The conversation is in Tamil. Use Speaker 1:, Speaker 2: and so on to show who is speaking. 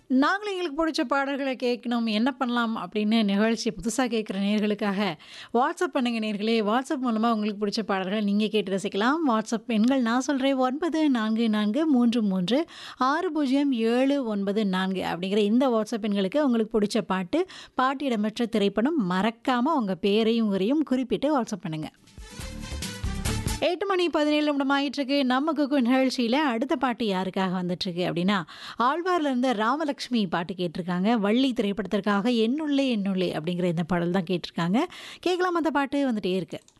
Speaker 1: நாங்களும் எங்களுக்கு பிடிச்ச பாடல்களை கேட்கணும் என்ன பண்ணலாம் அப்படின்னு நிகழ்ச்சி புதுசாக கேட்குற நேர்களுக்காக வாட்ஸ்அப் பண்ணுங்க நேர்களே வாட்ஸ்அப் மூலமாக உங்களுக்கு பிடிச்ச பாடல்களை நீங்கள் கேட்டு ரசிக்கலாம் வாட்ஸ்அப் எண்கள் நான் சொல்கிறேன் ஒன்பது நான்கு நான்கு மூன்று மூன்று ஆறு பூஜ்ஜியம் ஏழு ஒன்பது நான்கு அப்படிங்கிற இந்த வாட்ஸ்அப் எண்களுக்கு உங்களுக்கு பிடிச்ச பாட்டு பாட்டு இடம்பெற்ற திரைப்படம் மறக்காமல் உங்கள் பேரையும் ஊரையும் குறிப்பிட்டு வாட்ஸ்அப் பண்ணுங்கள் எட்டு மணி பதினேழு நிமிடம் ஆயிட்டுருக்கு நம்ம குக்கு நிகழ்ச்சியில் அடுத்த பாட்டு யாருக்காக வந்துட்டுருக்கு அப்படின்னா ஆழ்வார்ல இருந்து ராமலக்ஷ்மி பாட்டு கேட்டிருக்காங்க வள்ளி திரைப்படத்திற்காக என்னுள்ளே என்னுள்ளே அப்படிங்கிற இந்த பாடல் தான் கேட்டிருக்காங்க கேட்கலாம் அந்த பாட்டு வந்துட்டே இருக்கு